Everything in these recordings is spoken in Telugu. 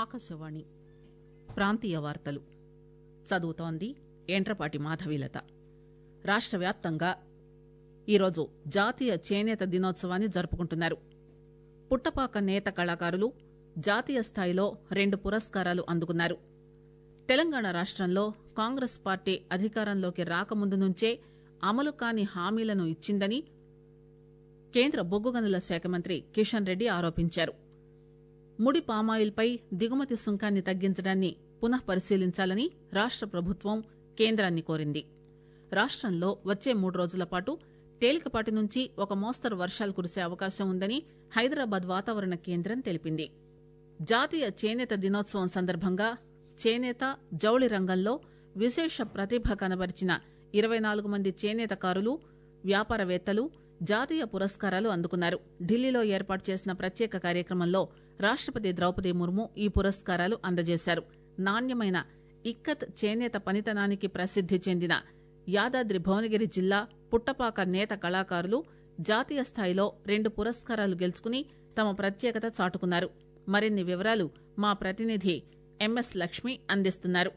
ఆకాశవాణి ప్రాంతీయ వార్తలు చదువుతోంది ఎంట్రపాటి మాధవీలత రాష్ట వ్యాప్తంగా ఈరోజు జాతీయ చేనేత దినోత్సవాన్ని జరుపుకుంటున్నారు పుట్టపాక నేత కళాకారులు జాతీయ స్థాయిలో రెండు పురస్కారాలు అందుకున్నారు తెలంగాణ రాష్టంలో కాంగ్రెస్ పార్టీ అధికారంలోకి రాకముందు నుంచే అమలు కాని హామీలను ఇచ్చిందని కేంద్ర బొగ్గు గనుల శాఖ మంత్రి కిషన్ రెడ్డి ఆరోపించారు ముడి పామాయిల్పై దిగుమతి సుంకాన్ని తగ్గించడాన్ని పునః పరిశీలించాలని రాష్ట ప్రభుత్వం కేంద్రాన్ని కోరింది రాష్టంలో వచ్చే మూడు రోజుల పాటు తేలికపాటి నుంచి ఒక మోస్తరు వర్షాలు కురిసే అవకాశం ఉందని హైదరాబాద్ వాతావరణ కేంద్రం తెలిపింది జాతీయ చేనేత దినోత్సవం సందర్భంగా చేనేత జౌళి రంగంలో విశేష ప్రతిభ కనబరిచిన ఇరవై నాలుగు మంది చేనేతకారులు వ్యాపారవేత్తలు జాతీయ పురస్కారాలు అందుకున్నారు ఢిల్లీలో ఏర్పాటు చేసిన ప్రత్యేక కార్యక్రమంలో రాష్టపతి ద్రౌపది ముర్ము ఈ పురస్కారాలు అందజేశారు నాణ్యమైన ఇక్కత్ చేనేత పనితనానికి ప్రసిద్ది చెందిన యాదాద్రి భువనగిరి జిల్లా పుట్టపాక నేత కళాకారులు జాతీయ స్థాయిలో రెండు పురస్కారాలు గెలుచుకుని తమ ప్రత్యేకత చాటుకున్నారు మరిన్ని వివరాలు మా ప్రతినిధి ఎంఎస్ లక్ష్మి అందిస్తున్నారు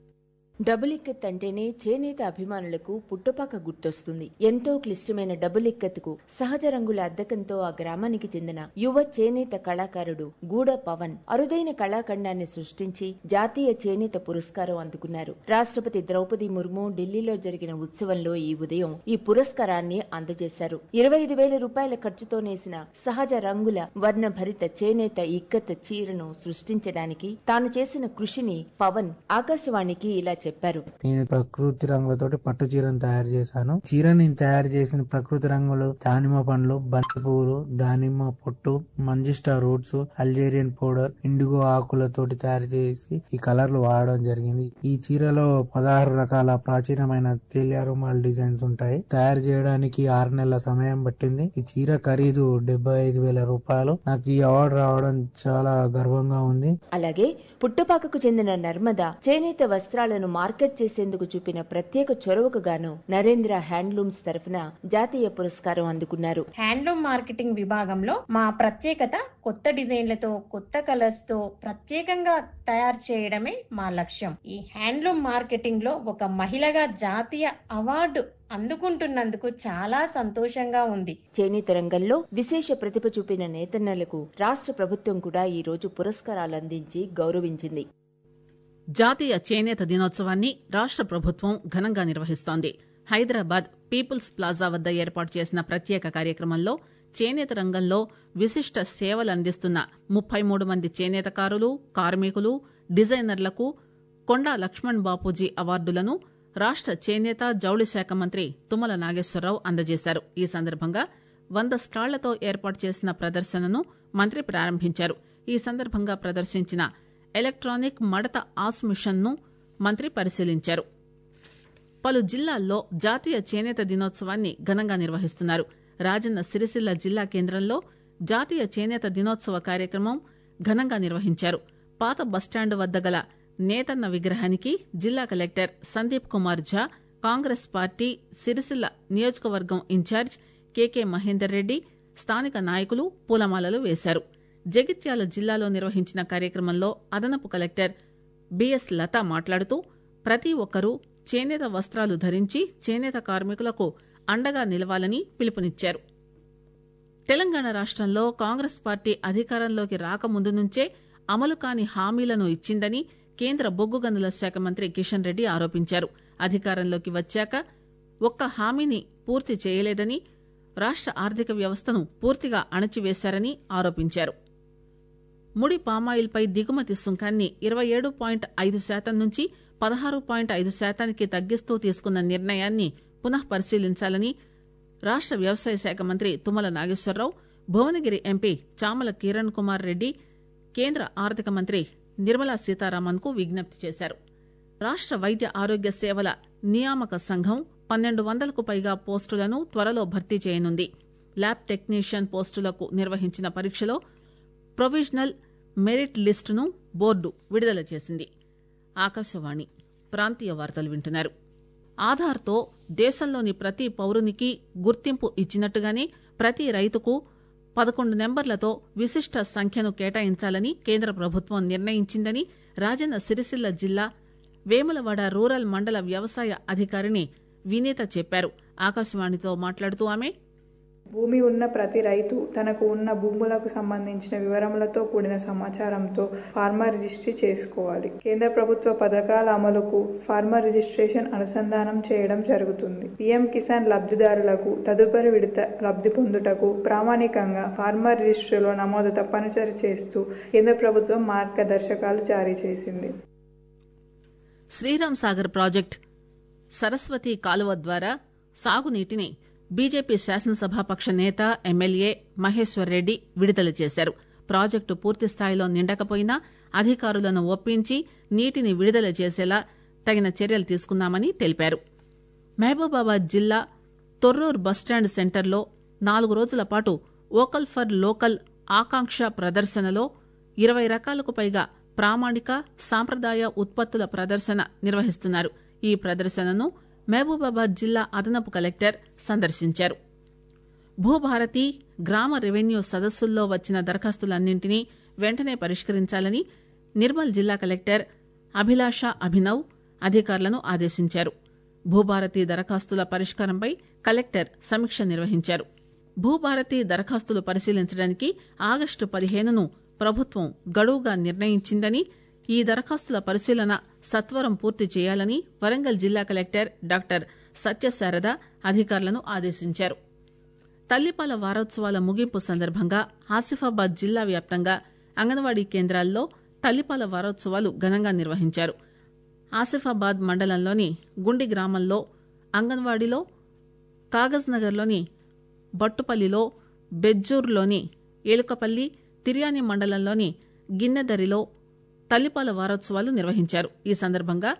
డబుల్ ఇక్కత్ అంటేనే చేనేత అభిమానులకు పుట్టపాక గుర్తొస్తుంది ఎంతో క్లిష్టమైన డబుల్ ఇక్కత్కు సహజ రంగుల అద్దకంతో ఆ గ్రామానికి చెందిన యువ చేనేత కళాకారుడు గూడ పవన్ అరుదైన కళాఖండాన్ని సృష్టించి జాతీయ చేనేత పురస్కారం అందుకున్నారు రాష్ట్రపతి ద్రౌపది ముర్ము ఢిల్లీలో జరిగిన ఉత్సవంలో ఈ ఉదయం ఈ పురస్కారాన్ని అందజేశారు ఇరవై ఐదు వేల రూపాయల ఖర్చుతో నేసిన సహజ రంగుల వర్ణభరిత చేనేత ఇక్కత్ చీరను సృష్టించడానికి తాను చేసిన కృషిని పవన్ ఆకాశవాణికి ఇలా చెప్పారు నేను ప్రకృతి రంగులతోటి పట్టు చీరను తయారు చేశాను చీరని తయారు చేసిన ప్రకృతి రంగులు దానిమ్మ పండ్లు బంతి పువ్వులు దానిమ్మ పొట్టు మంజిస్టా రూట్స్ అల్జేరియన్ పౌడర్ ఇండిగో ఆకులతోటి తయారు చేసి ఈ కలర్లు వాడడం జరిగింది ఈ చీరలో పదహారు రకాల ప్రాచీనమైన తేలియారుమాల్ డిజైన్స్ ఉంటాయి తయారు చేయడానికి ఆరు నెలల సమయం పట్టింది ఈ చీర ఖరీదు డెబ్బై ఐదు వేల రూపాయలు నాకు ఈ అవార్డు రావడం చాలా గర్వంగా ఉంది అలాగే పుట్టపాకకు చెందిన నర్మద చేనేత వస్త్రాలను మార్కెట్ చేసేందుకు చూపిన ప్రత్యేక చొరవకు గాను నరేంద్ర హ్యాండ్లూమ్స్ తరఫున జాతీయ పురస్కారం అందుకున్నారు హ్యాండ్లూమ్ మార్కెటింగ్ విభాగంలో మా ప్రత్యేకత కొత్త డిజైన్లతో కొత్త కలర్స్ తో ప్రత్యేకంగా తయారు చేయడమే మా లక్ష్యం ఈ హ్యాండ్లూమ్ మార్కెటింగ్ లో ఒక మహిళగా జాతీయ అవార్డు అందుకుంటున్నందుకు చాలా సంతోషంగా ఉంది చేనేత రంగంలో విశేష ప్రతిభ చూపిన నేతన్నలకు రాష్ట్ర ప్రభుత్వం కూడా ఈ రోజు పురస్కారాలు అందించి గౌరవించింది జాతీయ చేనేత దినోత్సవాన్ని రాష్ట ప్రభుత్వం ఘనంగా నిర్వహిస్తోంది హైదరాబాద్ పీపుల్స్ ప్లాజా వద్ద ఏర్పాటు చేసిన ప్రత్యేక కార్యక్రమంలో చేనేత రంగంలో విశిష్ట సేవలు అందిస్తున్న ముప్పై మూడు మంది చేనేతకారులు కార్మికులు డిజైనర్లకు కొండా లక్ష్మణ్ బాపూజీ అవార్డులను రాష్ట చేనేత జౌళి శాఖ మంత్రి తుమ్మల నాగేశ్వరరావు అందజేశారు ఈ సందర్భంగా వంద స్టాళ్లతో ఏర్పాటు చేసిన ప్రదర్శనను మంత్రి ప్రారంభించారు ఈ సందర్భంగా ప్రదర్శించిన ఎలక్ట్రానిక్ మడత ఆస్ మిషన్ ను మంత్రి పరిశీలించారు పలు జిల్లాల్లో జాతీయ చేనేత దినోత్సవాన్ని ఘనంగా నిర్వహిస్తున్నారు రాజన్న సిరిసిల్ల జిల్లా కేంద్రంలో జాతీయ చేనేత దినోత్సవ కార్యక్రమం ఘనంగా నిర్వహించారు పాత బస్టాండ్ వద్ద గల నేతన్న విగ్రహానికి జిల్లా collector Sandeep Kumar Jha Congress party Sircilla నియోజకవర్గం ఇన్ఛార్జ్ కెకే మహేందర్ రెడ్డి స్థానిక నాయకులు పూలమాలలు వేశారు జగిత్యాల జిల్లాలో నిర్వహించిన కార్యక్రమంలో అదనపు కలెక్టర్ బిఎస్ లత మాట్లాడుతూ ప్రతి ఒక్కరూ చేనేత వస్త్రాలు ధరించి చేనేత కార్మికులకు అండగా నిలవాలని పిలుపునిచ్చారు తెలంగాణ రాష్టంలో కాంగ్రెస్ పార్టీ అధికారంలోకి రాకముందు నుంచే అమలు కాని హామీలను ఇచ్చిందని కేంద్ర బొగ్గు గనుల శాఖ మంత్రి కిషన్ రెడ్డి ఆరోపించారు అధికారంలోకి వచ్చాక ఒక్క హామీని పూర్తి చేయలేదని రాష్ట ఆర్థిక వ్యవస్థను పూర్తిగా అణచివేశారని ఆరోపించారు ముడి పామాయిల్పై దిగుమతి సుంకాన్ని ఇరవై ఏడు పాయింట్ ఐదు శాతం నుంచి పదహారు పాయింట్ ఐదు శాతానికి తగ్గిస్తూ తీసుకున్న నిర్ణయాన్ని పునః పరిశీలించాలని రాష్ట వ్యవసాయ శాఖ మంత్రి తుమ్మల నాగేశ్వరరావు భువనగిరి ఎంపీ చామల కిరణ్ కుమార్ రెడ్డి కేంద్ర ఆర్థిక మంత్రి నిర్మలా సీతారామన్ కు విజ్ఞప్తి చేశారు రాష్ట వైద్య ఆరోగ్య సేవల నియామక సంఘం పన్నెండు వందలకు పైగా పోస్టులను త్వరలో భర్తీ చేయనుంది ల్యాబ్ టెక్నీషియన్ పోస్టులకు నిర్వహించిన పరీక్షలో ప్రొవిజనల్ మెరిట్ లిస్టును బోర్డు విడుదల చేసింది ఆకాశవాణి ప్రాంతీయ వార్తలు వింటున్నారు ఆధార్తో దేశంలోని ప్రతి పౌరునికి గుర్తింపు ఇచ్చినట్టుగానే ప్రతి రైతుకు పదకొండు నెంబర్లతో విశిష్ట సంఖ్యను కేటాయించాలని కేంద్ర ప్రభుత్వం నిర్ణయించిందని రాజన్న సిరిసిల్ల జిల్లా వేములవాడ రూరల్ మండల వ్యవసాయ అధికారిని వినీత చెప్పారు ఆకాశవాణితో మాట్లాడుతూ ఆమె భూమి ఉన్న ప్రతి రైతు తనకు ఉన్న భూములకు సంబంధించిన వివరములతో కూడిన సమాచారంతో ఫార్మర్ రిజిస్ట్రీ చేసుకోవాలి కేంద్ర ప్రభుత్వ పథకాల అమలుకు ఫార్మర్ రిజిస్ట్రేషన్ అనుసంధానం చేయడం జరుగుతుంది పీఎం కిసాన్ లబ్ధిదారులకు తదుపరి విడత లబ్ధి పొందుటకు ప్రామాణికంగా ఫార్మర్ రిజిస్ట్రీలో నమోదు తప్పనిసరి చేస్తూ కేంద్ర ప్రభుత్వం మార్గదర్శకాలు జారీ చేసింది శ్రీరామ్ సాగర్ ప్రాజెక్ట్ సరస్వతి కాలువ ద్వారా సాగునీటిని బీజేపీ శాసనసభాపక్ష నేత ఎమ్మెల్యే మహేశ్వర్ రెడ్డి విడుదల చేశారు ప్రాజెక్టు పూర్తిస్థాయిలో నిండకపోయినా అధికారులను ఒప్పించి నీటిని విడుదల చేసేలా తగిన చర్యలు తీసుకున్నామని తెలిపారు మహబూబాబాద్ జిల్లా తొర్రూర్ బస్టాండ్ సెంటర్లో నాలుగు రోజుల పాటు వోకల్ ఫర్ లోకల్ ఆకాంక్ష ప్రదర్శనలో ఇరవై రకాలకు పైగా ప్రామాణిక సాంప్రదాయ ఉత్పత్తుల ప్రదర్శన నిర్వహిస్తున్నారు ఈ ప్రదర్శనను మహబూబాబాద్ జిల్లా అదనపు కలెక్టర్ సందర్శించారు భూభారతి గ్రామ రెవెన్యూ సదస్సుల్లో వచ్చిన దరఖాస్తులన్నింటినీ వెంటనే పరిష్కరించాలని నిర్మల్ జిల్లా కలెక్టర్ అభిలాష అభినవ్ అధికారులను ఆదేశించారు భూభారతి దరఖాస్తుల పరిష్కారంపై కలెక్టర్ సమీక్ష నిర్వహించారు భూభారతి దరఖాస్తులు పరిశీలించడానికి ఆగస్టు పదిహేనును ప్రభుత్వం గడువుగా నిర్ణయించిందని ఈ దరఖాస్తుల పరిశీలన సత్వరం పూర్తి చేయాలని వరంగల్ జిల్లా కలెక్టర్ డాక్టర్ సత్యశారద అధికారులను ఆదేశించారు తల్లిపాల వారోత్సవాల ముగింపు సందర్భంగా ఆసిఫాబాద్ జిల్లా వ్యాప్తంగా అంగన్వాడీ కేంద్రాల్లో తల్లిపాల వారోత్సవాలు ఘనంగా నిర్వహించారు ఆసిఫాబాద్ మండలంలోని గుండి గ్రామంలో అంగన్వాడీలో కాగజ్ నగర్లోని బట్టుపల్లిలో బెజ్జూర్లోని ఏలుకపల్లి తిర్యాని మండలంలోని గిన్నెదరిలో తల్లిపాల వారోత్సవాలు నిర్వహించారు ఈ సందర్భంగా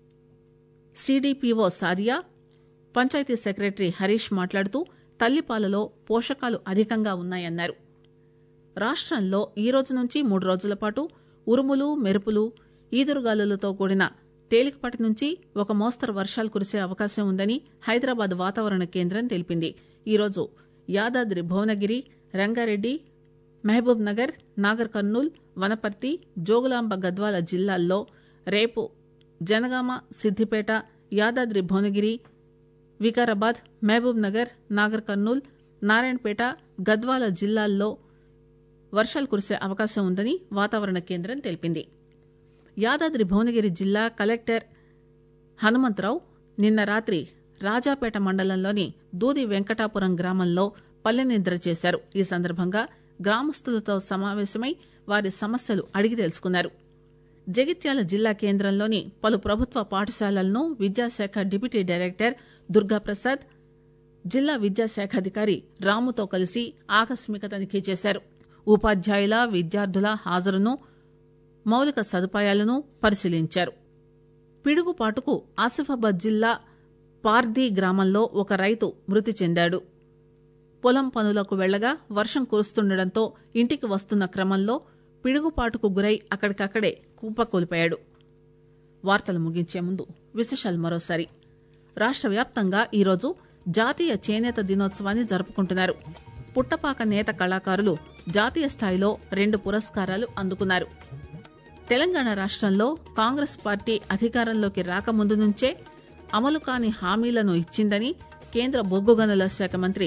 సిడిపిఓ సాదియా పంచాయతీ సెక్రటరీ హరీష్ మాట్లాడుతూ తల్లిపాలలో పోషకాలు అధికంగా ఉన్నాయన్నారు రాష్టంలో ఈ రోజు నుంచి మూడు రోజుల పాటు ఉరుములు మెరుపులు ఈదురుగాలులతో కూడిన తేలికపాటి నుంచి ఒక మోస్తరు వర్షాలు కురిసే అవకాశం ఉందని హైదరాబాద్ వాతావరణ కేంద్రం తెలిపింది ఈరోజు యాదాద్రి భువనగిరి రంగారెడ్డి మహబూబ్ నగర్ నాగర్ కర్నూల్ వనపర్తి జోగులాంబ గద్వాల జిల్లాల్లో రేపు జనగామ సిద్దిపేట యాదాద్రి భువనగిరి వికారాబాద్ మహబూబ్ నగర్ నాగర్ కర్నూల్ నారాయణపేట గద్వాల జిల్లాల్లో వర్షాలు కురిసే అవకాశం ఉందని వాతావరణ కేంద్రం తెలిపింది యాదాద్రి భువనగిరి జిల్లా కలెక్టర్ హనుమంతరావు నిన్న రాత్రి రాజాపేట మండలంలోని దూది వెంకటాపురం గ్రామంలో పల్లెనిద్ర చేశారు ఈ సందర్భంగా గ్రామస్తులతో సమావేశమై వారి సమస్యలు అడిగి తెలుసుకున్నారు జగిత్యాల జిల్లా కేంద్రంలోని పలు ప్రభుత్వ పాఠశాలలను విద్యాశాఖ డిప్యూటీ డైరెక్టర్ దుర్గాప్రసాద్ జిల్లా విద్యాశాఖాధికారి రాముతో కలిసి ఆకస్మిక తనిఖీ చేశారు ఉపాధ్యాయుల విద్యార్థుల హాజరును మౌలిక సదుపాయాలను పరిశీలించారు పిడుగుపాటుకు ఆసిఫాబాద్ జిల్లా పార్దీ గ్రామంలో ఒక రైతు మృతి చెందాడు పొలం పనులకు వెళ్లగా వర్షం కురుస్తుండటంతో ఇంటికి వస్తున్న క్రమంలో పిడుగుపాటుకు గురై అక్కడికక్కడే కుప్పకూలిపోయాడు వార్తలు ముగించే ముందు విశేషాలు మరోసారి రాష్ట్ర వ్యాప్తంగా ఈరోజు జాతీయ చేనేత దినోత్సవాన్ని జరుపుకుంటున్నారు పుట్టపాక నేత కళాకారులు జాతీయ స్థాయిలో రెండు పురస్కారాలు అందుకున్నారు తెలంగాణ రాష్ట్రంలో కాంగ్రెస్ పార్టీ అధికారంలోకి రాకముందు నుంచే అమలు కాని హామీలను ఇచ్చిందని కేంద్ర బొగ్గు గనుల శాఖ మంత్రి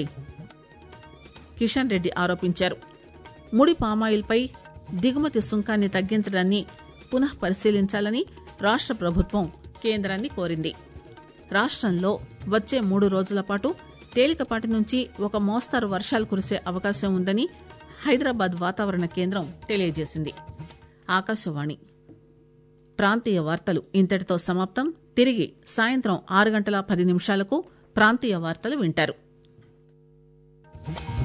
కిషన్ రెడ్డి ఆరోపించారు ముడి పామాయిల్పై దిగుమతి సుంకాన్ని తగ్గించడాన్ని పునః పరిశీలించాలని రాష్ట్ర ప్రభుత్వం కేంద్రాన్ని కోరింది రాష్ట్రంలో వచ్చే మూడు రోజుల పాటు తేలికపాటి నుంచి ఒక మోస్తారు వర్షాలు కురిసే అవకాశం ఉందని హైదరాబాద్ వాతావరణ కేంద్రం తెలియజేసింది ఆకాశవాణి ప్రాంతీయ వార్తలు ఇంతటితో సమాప్తం తిరిగి సాయంత్రం ఆరు గంటల పది నిమిషాలకు ప్రాంతీయ వార్తలు వింటారు